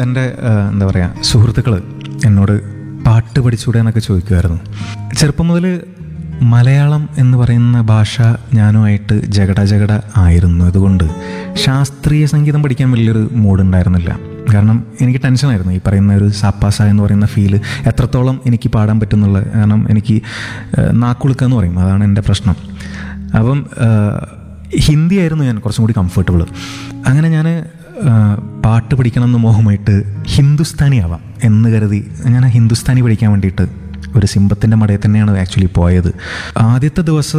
എൻ്റെ എന്താ പറയുക സുഹൃത്തുക്കൾ എന്നോട് പാട്ട് പഠിച്ചൂടെ എന്നൊക്കെ ചോദിക്കുമായിരുന്നു ചെറുപ്പം മുതൽ മലയാളം എന്ന് പറയുന്ന ഭാഷ ഞാനുമായിട്ട് ജഗട ജഗട ആയിരുന്നു അതുകൊണ്ട് ശാസ്ത്രീയ സംഗീതം പഠിക്കാൻ വലിയൊരു മൂഡുണ്ടായിരുന്നില്ല കാരണം എനിക്ക് ടെൻഷനായിരുന്നു ഈ പറയുന്ന ഒരു സാപ്പാസ എന്ന് പറയുന്ന ഫീല് എത്രത്തോളം എനിക്ക് പാടാൻ പറ്റുന്നുള്ള കാരണം എനിക്ക് ഏഹ്, നാക്കുളുക്കുക എന്ന് പറയും അതാണ് എൻ്റെ പ്രശ്നം അപ്പം ഏഹ്, ഹിന്ദി ആയിരുന്നു ഞാൻ കുറച്ചും കൂടി കംഫർട്ടബിൾ അങ്ങനെ ഞാൻ പാട്ട് പഠിക്കണം എന്ന് മോഹമായിട്ട് ഹിന്ദുസ്ഥാനി ആവാം എന്ന് കരുതി ഞാൻ ഹിന്ദുസ്ഥാനി പഠിക്കാൻ വേണ്ടിയിട്ട് ഒരു സിംബത്തിൻ്റെ മടയിൽ തന്നെയാണ് ആക്ച്വലി പോയത് ആദ്യത്തെ ദിവസം